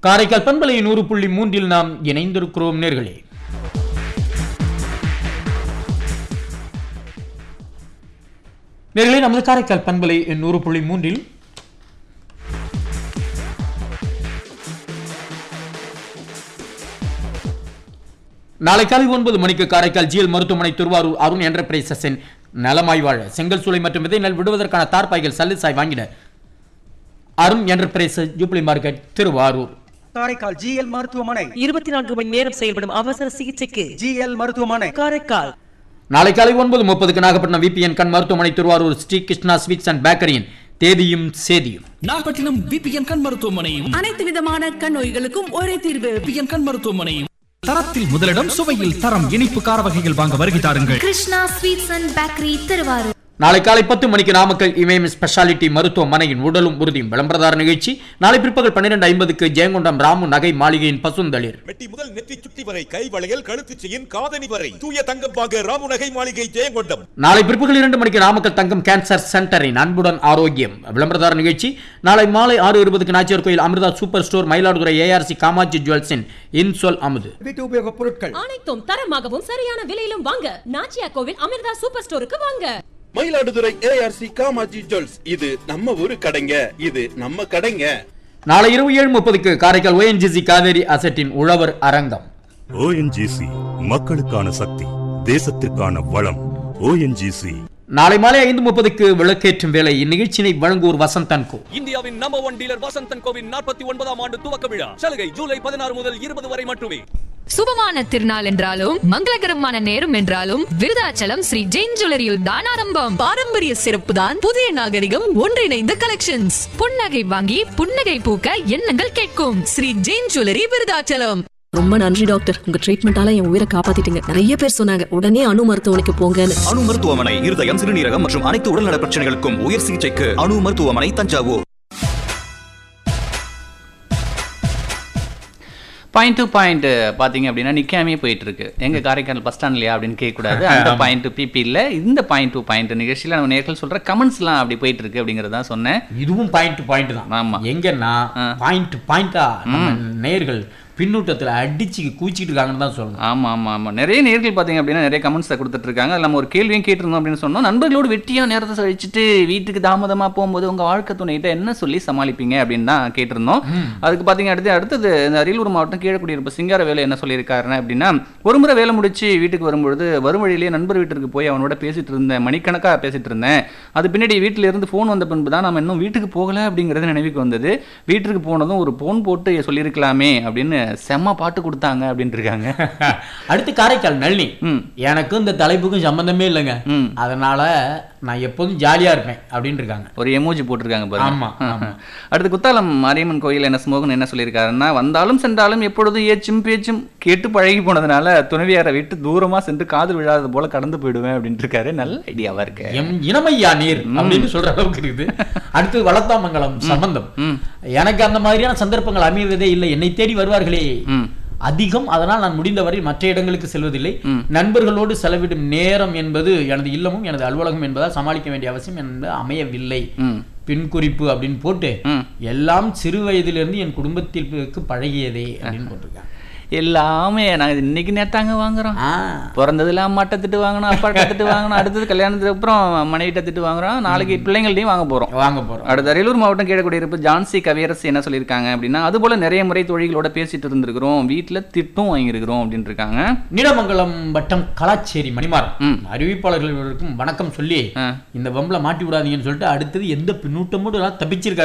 காரைக்கால் பண்பலை நூறு புள்ளி மூன்றில் நாம் இணைந்திருக்கிறோம் நேர்களே நேர்களே நமது காரைக்கால் பண்பலை நூறு புள்ளி மூன்றில் நாளை காலை ஒன்பது மணிக்கு காரைக்கால் ஜிஎல் மருத்துவமனை திருவாரூர் அருண் என்டர்பிரைசஸின் நலமாய் வாழ செங்கல் சூளை மற்றும் விதை நெல் விடுவதற்கான தார்பாய்கள் சல்லிசாய் வாங்கிட Arun enterprises jubilee market Thiruvarur Karaikal GL மருத்துவமனை இருபத்தி நான்கு மணி நேரம் செயல்படும் அவசர சிகிச்சைக்கு ஜிஎல் மருத்துவமனை காரைக்கால் நாளை காலை ஒன்பது முப்பதுக்கு நாகப்பட்டினம் விபிஎன் கண் மருத்துவமனை திருவாரூர் ஸ்ரீ கிருஷ்ணா ஸ்வீட்ஸ் அண்ட் பேக்கரியின் தேதியும் சேதியும் நாகப்பட்டினம் விபிஎன் கண் மருத்துவமனையும் அனைத்து விதமான கண் நோய்களுக்கும் ஒரே தீர்வு விபிஎன் கண் மருத்துவமனையும் தரத்தில் முதலிடம் சுவையில் தரம் இனிப்பு கார வகைகள் வாங்க வருகை தாருங்கள் Krishna sweets and bakery Thiruvarur நாளை காலை பத்து மணிக்கு நாமக்கல் இமயம் ஸ்பெஷாலிட்டி மருத்துவமனையின் உடலும் உறுதியும் விளம்பரதார நிகழ்ச்சி நாளை பிற்பகல் பன்னிரண்டு ஐம்பதுக்கு ஜெயங்கொண்டம் ராமு நகை மாளிகையின் பசுந்தளிர் மெட்டி முதல் நெற்றி சுட்டி வரை கை வளையல் கழுத்து செயின் காதணி வரை தூய தங்கம் வாங்க ராமுநகை மாளிகை ஜெயங்கொண்டம் நாளை பிற்பகல் இரண்டு மணிக்கு நாமக்கல் தங்கம் கேன்சர் சென்டரின் அன்புடன் ஆரோக்கியம் விளம்பரதார நிகழ்ச்சி நாளை மாலை ஆறு இருபதுக்கு Nachiyar Koil Amirtha super store Mayiladuthurai ARC Kamatchi ஜுவல்ஸின் இன்சொல் அமுது வீட்டு உபயோகப் பொருட்கள் அனைத்தும் தரமாகவும் சரியான விலையிலும் வாங்க நாச்சியா கோவில் அமிர்தா சூப்பர் ஸ்டோருக்கு வாங்க மயிலாடுதுறை ஏஆர்சி காமாஜி ஜுவல்ஸ் இது நம்ம ஊரு கடைங்க இது நம்ம கடைங்க நாளை இரவு ஏழு முப்பதுக்கு காரைக்கால் ஓஎன்ஜிசி காவேரி அசட்டின் உழவர் அரங்கம் ஓஎன்ஜிசி மக்களுக்கான சக்தி தேசத்திற்கான வளம் ஓஎன்ஜிசி நாளை மாலை ஐந்து முப்பதுக்கு விளக்கேற்றும் வேலை இந்நிகழ்ச்சியினை வழங்குவோர் வசந்தன் கோ இந்தியாவின் நம்பர் ஒன் டீலர் வசந்தன் கோவின் நாற்பத்தி ஒன்பதாம் ஆண்டு துவக்க விழா சலுகை ஜூலை பதினாறு முதல் இருபது வரை மட்டுமே சுபமான திருநாள் என்றாலும் மங்களகரமான நேரம் என்றாலும் விருதாச்சலம் ஸ்ரீ ஜெயின் ஜுவல்லரியில் தான் ஆரம்பம் பாரம்பரிய சிறப்பு தான் புதிய நாகரிகம் ஒன்றிணைந்த கலெக்ஷன்ஸ் புன்னகை வாங்கி புன்னகை பூக்க எண்ணங்கள் கேட்கும் ஸ்ரீ ஜெயின் ஜுவல்லரி விருதாச்சலம் ரொம்ப நன்றி டாக்டர் உங்க ட்ரீட்மெண்டால என் உயிரை காப்பாத்திட்டீங்க நிறைய பேர் சொன்னாங்க உடனே அணு மருத்துவமனைக்கு போங்கன்னு அணு மருத்துவமனை இருதயம் சிறுநீரகம் மற்றும் அனைத்து உடல்நல பிரச்சனைகளுக்கும் உயர் சிகிச்சைக்கு அணு மருத்துவமனை தஞ்சாவூர் பாயிண்ட் டு பாயிண்ட் பாத்தீங்க அப்படின்னா நிக்காமே போயிட்டு இருக்கு எங்க காரைக்கால் பஸ் ஸ்டாண்ட்லயா அப்படின்னு கேட்கக்கூடாது அந்த பாயிண்ட் பிபி இல்ல இந்த பாயிண்ட் டு பாயிண்ட் நிகழ்ச்சியில நம்ம நேர்கள் சொல்ற கமெண்ட்ஸ்லாம் அப்படி போயிட்டு இருக்கு அப்படிங்கறத சொன்னேன் இதுவும் பாயிண்ட் பாயிண்ட் தான் ஆமா எங்கன்னா பாயிண்ட் பாயிண்டா நம்ம நேர்கள் பின்னூட்டத்துல அடிச்சு கூச்சிட்டு இருக்காங்கன்னு தான் சொல்லணும் ஆமா ஆமா ஆமா நிறைய நேர்கள் பாத்தீங்க அப்படின்னா நிறைய கமெண்ட்ஸ் கொடுத்துட்டு இருக்காங்க அதுல நம்ம ஒரு கேள்வியும் கேட்டிருந்தோம் அப்படின்னு சொன்னோம் நண்பர்களோடு வெட்டியா நேரத்தை கழிச்சுட்டு வீட்டுக்கு தாமதமா போகும்போது உங்க வாழ்க்கை துணைகிட்ட என்ன சொல்லி சமாளிப்பீங்க அப்படின்னு தான் கேட்டிருந்தோம் அதுக்கு பாத்தீங்க அடுத்து அடுத்தது இந்த அரியலூர் மாவட்டம் கீழக்குடியிருப்பு சிங்கார வேலை என்ன சொல்லியிருக்காருன்னா அப்படின்னா ஒரு முறை வேலை முடிச்சு வீட்டுக்கு வரும்பொழுது வரும் வழியிலேயே நண்பர் வீட்டிற்கு போய் அவனோட பேசிட்டு இருந்தேன் மணிக்கணக்கா பேசிட்டு இருந்தேன் அது பின்னாடி வீட்டுல இருந்து ஃபோன் வந்த பின்பு தான் நம்ம இன்னும் வீட்டுக்கு போகல அப்படிங்கிறது நினைவுக்கு வந்தது வீட்டுக்கு போனதும் ஒரு ஃபோன் போட்டு சொல்லியிருக்கலாமே அப்படின்னு செம்ம பாட்டு கொடுத்தாங்க அப்படின்னு இருக்காங்க அடுத்து காரைக்கால் நளினி எனக்கும் இந்த தலைப்புக்கும் சம்பந்தமே இல்லைங்க அதனால நான் எப்போதும் ஜாலியா இருப்பேன் அப்படின்னு இருக்காங்க ஒரு எமோஜி போட்டிருக்காங்க பாருங்க ஆமா, ஆமா. அடுத்து குத்தாலம் மாரியம்மன் கோயில் என்ன சுமோகன் என்ன சொல்லியிருக்காருன்னா வந்தாலும் சென்றாலும் எப்பொழுதும் ஏச்சும் பேச்சும் கேட்டு பழகி போனதுனால துணைவியாரை விட்டு தூரமா சென்று காதல் விழாதது போல கடந்து போயிடுவேன் அப்படின்ட்டு இருக்காரு நல்ல ஐடியாவா இருக்கு எம் இனமையா நீர் அப்படின்னு சொல்ற அளவுக்கு இருக்குது அடுத்து வளத்தாமங்கலம் சம்பந்தம் எனக்கு அந்த மாதிரியான சந்தர்ப்பங்கள் அமைவதே இல்லை என்னை தேடி வருவார்களே அதிகம் அதனால் நான் முடிந்தவரை மற்ற இடங்களுக்கு செல்வதில்லை நண்பர்களோடு செலவிடும் நேரம் என்பது எனது இல்லமும் எனது அலுவலகம் என்பதால் சமாளிக்க வேண்டிய அவசியம் என்பது அமையவில்லை பின் குறிப்பு அப்படின்னு போட்டு எல்லாம் சிறு வயதிலிருந்து என் குடும்பத்திற்கு பழகியதே அப்படின்னு போட்டிருக்காங்க எல்லாமே நாங்க இன்னைக்கு நேத்தாங்க வாங்குறோம் பிறந்ததுல அம்மாட்ட திட்டு வாங்கணும் அப்பாட்ட திட்டு வாங்கணும் அடுத்தது கல்யாணத்துக்கு அப்புறம் மனைவிட்ட திட்டு வாங்குறோம் நாளைக்கு பிள்ளைங்கள்டையும் வாங்க போறோம் வாங்க போறோம் அடுத்து அரியலூர் மாவட்டம் கீழக்குடியிருப்பு ஜான்சி கவியரசு என்ன சொல்லியிருக்காங்க அப்படின்னா அது போல நிறைய முறை தொழில்களோட பேசிட்டு இருந்திருக்கிறோம் வீட்டுல திட்டும் வாங்கியிருக்கிறோம் அப்படின்னு இருக்காங்க நீலமங்கலம் வட்டம் கலாச்சேரி மணிமாறன் அறிவிப்பாளர்களுக்கும் வணக்கம் சொல்லி இந்த வம்பல மாட்டி விடாதீங்கன்னு சொல்லிட்டு அடுத்தது எந்த பின்னூட்டமோடு தப்பிச்சிருக்காரு